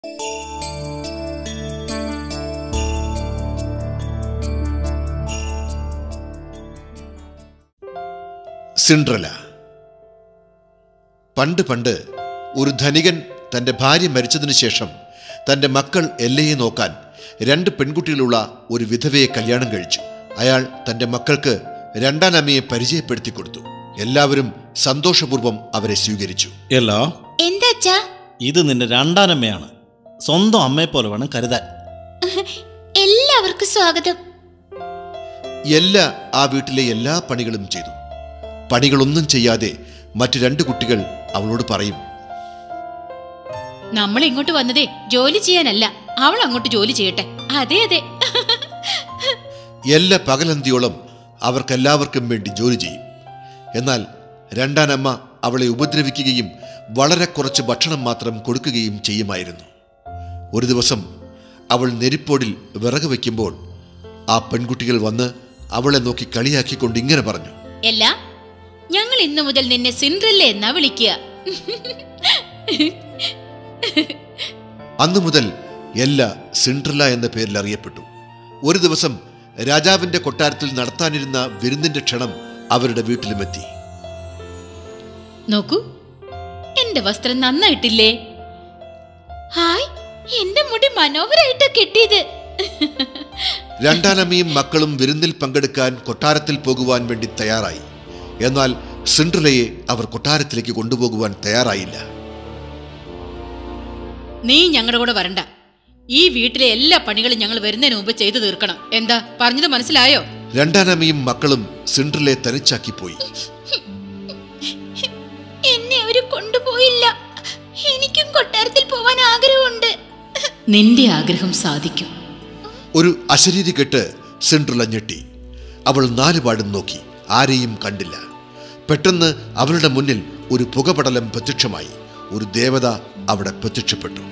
Cinderella പണ്ട് പണ്ട് ഒരു ധനികൻ തൻ്റെ ഭാര്യ മരിച്ചതിനു ശേഷം തൻ്റെ മക്കൾ എല്ലയെ നോക്കാൻ രണ്ട് പെൺകുട്ടികളുള്ള ഒരു വിധവയെ കല്യാണം കഴിച്ചു അയാൾ തൻ്റെ മക്കൾക്ക് രണ്ടാം അമ്മയെ പരിചയപ്പെടുത്തി കൊടുത്തു എല്ലാവരും സന്തോഷപൂർവ്വം അവരെ സ്വീകരിച്ചു എല്ലോ എന്താച്ചാ ഇത് നിന്റെ രണ്ടാനമ്മയാണ് സ്വന്തം അമ്മയെ പോലെ വേണം കരുതാൻ എല്ലാവർക്കും സ്വാഗതം എല്ലാ ആ വീട്ടിലെ എല്ലാ പണികളും ചെയ്തു പണികളൊന്നും ചെയ്യാതെ മറ്റു രണ്ട് കുട്ടികൾ അവളോട് പറയും നമ്മൾ ഇങ്ങോട്ട് വന്നതേ ജോലി ചെയ്യാനല്ല അവൾ അങ്ങോട്ട് ജോലി ചെയ്യട്ടെ അതെ അതെ എല്ലാ പകലന്തിയോളം അവർക്കെല്ലാവർക്കും വേണ്ടി ജോലി ചെയ്യും എന്നാൽ രണ്ടാനമ്മ അവളെ ഉപദ്രവിക്കുകയും വളരെ കുറച്ച് ഭക്ഷണം മാത്രം കൊടുക്കുകയും ചെയ്യുമായിരുന്നു ഒരു ദിവസം അവൾ നെരിപ്പോടിൽ വിറക് വയ്ക്കുമ്പോൾ ആ പെൺകുട്ടികൾ വന്ന് അവളെ നോക്കി കളിയാക്കിക്കൊണ്ട് ഇങ്ങനെ പറഞ്ഞു അല്ല ഞങ്ങൾ ഇന്നു മുതൽ നിന്നെ സിൻഡ്രല്ല എന്നാ വിളിക്കുക അന്നു മുതൽ എല്ലാ സിൻഡ്രല എന്ന പേരിൽ അറിയപ്പെട്ടു ഒരു ദിവസം രാജാവിന്റെ കൊട്ടാരത്തിൽ നടത്താനിരുന്ന വിരുന്നിന്റെ ക്ഷണം അവരുടെ വീട്ടിലുമെത്തി നോക്കൂ എന്റെ വസ്ത്രം നന്നായിട്ടില്ലേ ഹായ് എന്റെ മുടി മനോഹരായിട്ടാ കെട്ടിയത് രണ്ടാനമ്മയും മക്കളും വിരുന്നിൽ പങ്കെടുക്കാൻ കൊട്ടാരത്തിൽ പോകുവാൻ വേണ്ടി തയ്യാറായി എന്നാൽ സിൻഡ്രലയെ അവർ കൊട്ടാരത്തിലേക്ക് കൊണ്ടുപോകുവാൻ തയ്യാറായില്ല നീ ഞങ്ങളുടെ കൂടെ വരണ്ട ഈ വീട്ടിലെ എല്ലാ പണികളും ഞങ്ങൾ വരുന്നതിന് മുമ്പ് ചെയ്തു തീർക്കണം എന്താ പറഞ്ഞത് മനസ്സിലായോ രണ്ടാനമ്മയും മക്കളും സിൻഡ്രലയെ തനിച്ചാക്കി പോയി എന്നെ അവര് കൊണ്ടുപോയില്ല എനിക്കും കൊട്ടാരത്തിൽ പോവാൻ ആഗ്രഹമുണ്ട് നിന്റെ ആഗ്രഹം സാധിക്കും ഒരു അശരീരി കെട്ട് സിൻഡ്രല ഞെട്ടി അവൾ നാലുപാടും നോക്കി ആരെയും കണ്ടില്ല പെട്ടെന്ന് അവളുടെ മുന്നിൽ ഒരു പുകപടലം പ്രത്യക്ഷമായി ഒരു ദേവത അവിടെ പ്രത്യക്ഷപ്പെട്ടു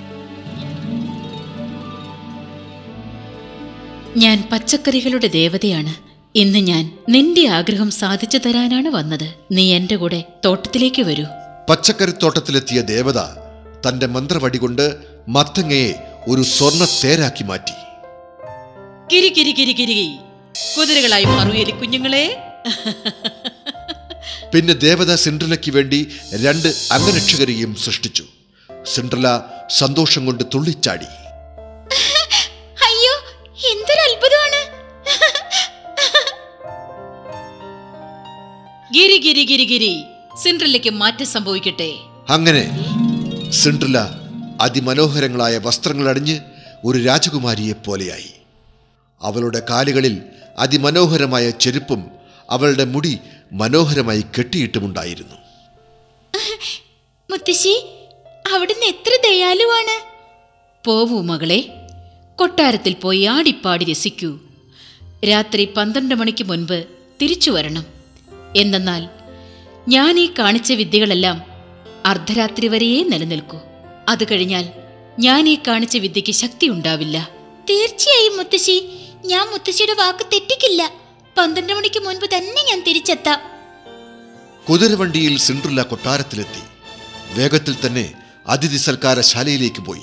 ഞാൻ പച്ചക്കറികളുടെ ദേവതയാണ് ഇന്ന് ഞാൻ നിന്റെ ആഗ്രഹം സാധിച്ചു തരാനാണ് വന്നത് നീ എന്റെ കൂടെ തോട്ടത്തിലേക്ക് വരൂ പച്ചക്കറിത്തോട്ടത്തിലെത്തിയ ദേവത തന്റെ മന്ത്രവടി കൊണ്ട് മത്തങ്ങയെ ഒരു സ്വർണ്ണ തേരാക്കി മാറ്റി കിരി കിരി കിരി കിരി കുതിരകളായി മാറൂ എലി കുഞ്ഞുങ്ങളെ പിന്നെ ദേവത സിൻഡ്രലയ്ക്ക് വേണ്ടി രണ്ട് അംഗരക്ഷകരെയും സൃഷ്ടിച്ചു സിൻഡ്രല സന്തോഷം കൊണ്ട് തുള്ളിച്ചാടി അയ്യോ എന്തൊരു അത്ഭുതമാണ് ഗിരി ഗിരി ഗിരി ഗിരി സിൻഡ്രല്ലയ്ക്ക് മാറ്റം സംഭവിക്കട്ടെ അങ്ങനെ സിൻഡ്രല അതിമനോഹരങ്ങളായ വസ്ത്രങ്ങൾ അണിഞ്ഞ് ഒരു രാജകുമാരിയെ പോലെയായി അവളുടെ കാലുകളിൽ അതിമനോഹരമായ ചെരുപ്പും അവളുടെ മുടി മനോഹരമായി കെട്ടിയിട്ടുമുണ്ടായിരുന്നു മുത്തശ്ശി അവിടുന്ന് എത്ര ദയാലുവാണ് പോവൂ മകളെ കൊട്ടാരത്തിൽ പോയി ആടിപ്പാടി രസിക്കൂ രാത്രി പന്ത്രണ്ട് മണിക്ക് മുൻപ് തിരിച്ചു വരണം എന്തെന്നാൽ ഞാൻ ഈ കാണിച്ച വിദ്യകളെല്ലാം അർദ്ധരാത്രി വരെയേ നിലനിൽക്കൂ അത് കഴിഞ്ഞാൽ ഞാൻ ഈ കാണിച്ച വിദ്യയ്ക്ക് ശക്തി ഉണ്ടാവില്ല തീർച്ചയായും മുത്തശ്ശി ഞാൻ മുത്തശ്ശിയുടെ വാക്ക് തെറ്റിക്കില്ല പന്ത്രണ്ട് മണിക്ക് മുൻപ് തന്നെ ഞാൻ തിരിച്ചെത്താം കുതിരവണ്ടിയിൽ സിൻഡ്രല കൊട്ടാരത്തിലെത്തി വേഗത്തിൽ തന്നെ അതിഥി സൽക്കാരശാലയിലേക്ക് പോയി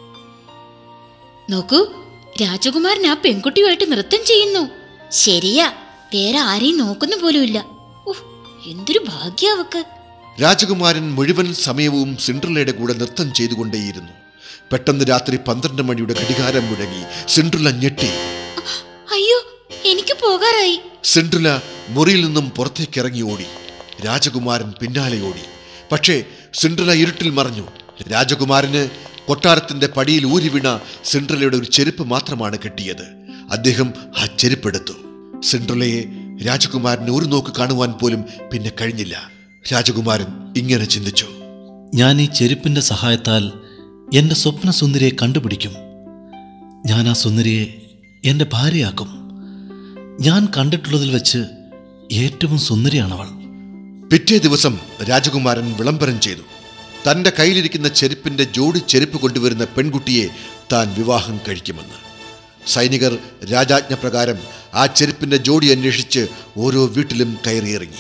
നോക്കൂ രാജകുമാരൻ ആ പെൺകുട്ടിയുമായിട്ട് നൃത്തം ചെയ്യുന്നു ശരിയാ വേറെ ആരെയും നോക്കുന്നു പോലുമില്ല ഉഫ്, എന്തൊരു ഭാഗ്യ അവക്ക് രാജകുമാരൻ മുഴുവൻ സമയവും സിൻഡ്രലയുടെ കൂടെ നൃത്തം ചെയ്തുകൊണ്ടേയിരുന്നു പെട്ടെന്ന് രാത്രി പന്ത്രണ്ട് മണിയുടെ ഘടികാരം മുഴങ്ങി സിൻഡ്രല ഞെട്ടി അയ്യോ എനിക്ക് പോകാറായി സിൻഡ്രല മുറിയിൽ നിന്നും പുറത്തേക്ക് ഇറങ്ങി ഓടി രാജകുമാരൻ പിന്നാലെ ഓടി പക്ഷേ സിൻഡ്രല ഇരുട്ടിൽ മറഞ്ഞു രാജകുമാരന് കൊട്ടാരത്തിന്റെ പടിയിൽ ഊരി വീണ സിൻഡ്രലയുടെ ഒരു ചെരുപ്പ് മാത്രമാണ് കിട്ടിയത് അദ്ദേഹം ആ ചെരുപ്പെടുത്തു സിൻഡ്രലയെ രാജകുമാരന് ഒരു നോക്ക് കാണുവാൻ പോലും പിന്നെ കഴിഞ്ഞില്ല രാജകുമാരൻ ഇങ്ങനെ ചിന്തിച്ചു ഞാൻ ഈ ചെരുപ്പിന്റെ സഹായത്താൽ എൻ്റെ സ്വപ്ന സുന്ദരിയെ കണ്ടുപിടിക്കും ഞാൻ ആ സുന്ദരിയെ എൻ്റെ ഭാര്യയാക്കും ഞാൻ കണ്ടിട്ടുള്ളതിൽ വെച്ച് ഏറ്റവും സുന്ദരിയാണവൾ പിറ്റേ ദിവസം രാജകുമാരൻ വിളംബരം ചെയ്തു തന്റെ കയ്യിലിരിക്കുന്ന ചെരുപ്പിന്റെ ജോഡി ചെരുപ്പ് കൊണ്ടുവരുന്ന പെൺകുട്ടിയെ താൻ വിവാഹം കഴിക്കുമെന്ന് സൈനികർ രാജാജ്ഞപ്രകാരം ആ ചെരുപ്പിന്റെ ജോഡി അന്വേഷിച്ച് ഓരോ വീട്ടിലും കയറിയിറങ്ങി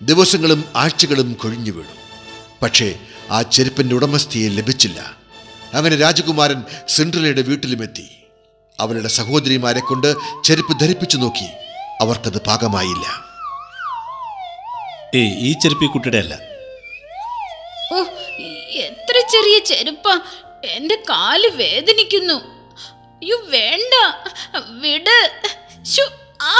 ദിവസങ്ങളും ആഴ്ചകളും കൊഴിഞ്ഞു വീണു പക്ഷേ ആ ചെരുപ്പിന്റെ ഉടമസ്ഥയെ ലഭിച്ചില്ല അങ്ങനെ രാജകുമാരൻ സിൻഡ്രലയുടെ വീട്ടിലുമെത്തി അവളുടെ സഹോദരിമാരെ കൊണ്ട് ചെരുപ്പ് ധരിപ്പിച്ചു നോക്കി അവർക്കത് പാകമായില്ല ഏയ് ഈ ചെരുപ്പ് ഈ കുട്ടിയുടെ അല്ല ഓ എത്ര ചെറിയ ചെരുപ്പാ എന്റെ കാല് വേദനിക്കുന്നു അയ്യോ വേണ്ട വിട് ശ്ശോ, ആ,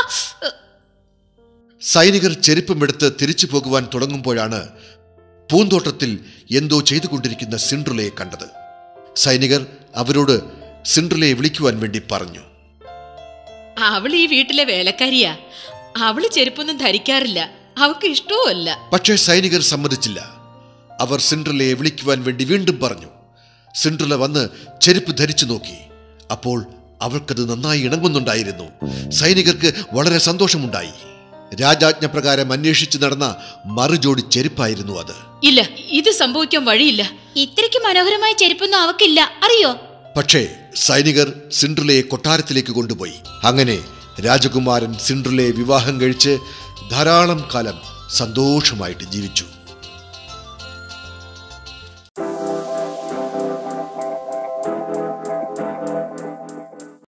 സൈനികർ ചെരുപ്പുമെടുത്ത് തിരിച്ചു പോകുവാൻ തുടങ്ങുമ്പോഴാണ് പൂന്തോട്ടത്തിൽ എന്തോ ചെയ്തുകൊണ്ടിരിക്കുന്ന സിൻഡ്രലയെ കണ്ടത് സൈനികർ അവരോട് സിൻഡ്രലയെ വിളിക്കുവാൻ വേണ്ടി പറഞ്ഞു അവൾ ഈ വീട്ടിലെ വേലക്കാരിയാ അവള് ചെരുപ്പൊന്നും ധരിക്കാറില്ല അവൾക്ക് ഇഷ്ടവുമല്ല പക്ഷേ സൈനികർ സമ്മതിച്ചില്ല അവർ സിൻഡ്രലയെ വിളിക്കുവാൻ വേണ്ടി വീണ്ടും പറഞ്ഞു സിൻഡ്രല വന്ന് ചെരുപ്പ് ധരിച്ചു നോക്കി അപ്പോൾ അവൾക്കത് നന്നായി ഇണങ്ങുന്നുണ്ടായിരുന്നു സൈനികർക്ക് വളരെ സന്തോഷമുണ്ടായി രാജാജ്ഞ പ്രകാരം അന്വേഷിച്ചു നടന്ന മറുജോടി ചെരുപ്പായിരുന്നു അത് ഇല്ല ഇത് സംഭവിക്കാൻ വഴിയില്ല ഇത്രയ്ക്ക് മനോഹരമായ ചെരുപ്പൊന്നും അവക്കില്ല അറിയോ പക്ഷേ സൈനികർ സിൻഡ്രലയെ കൊട്ടാരത്തിലേക്ക് കൊണ്ടുപോയി അങ്ങനെ രാജകുമാരൻ സിൻഡ്രലയെ വിവാഹം കഴിച്ച് ധാരാളം കാലം സന്തോഷമായിട്ട് ജീവിച്ചു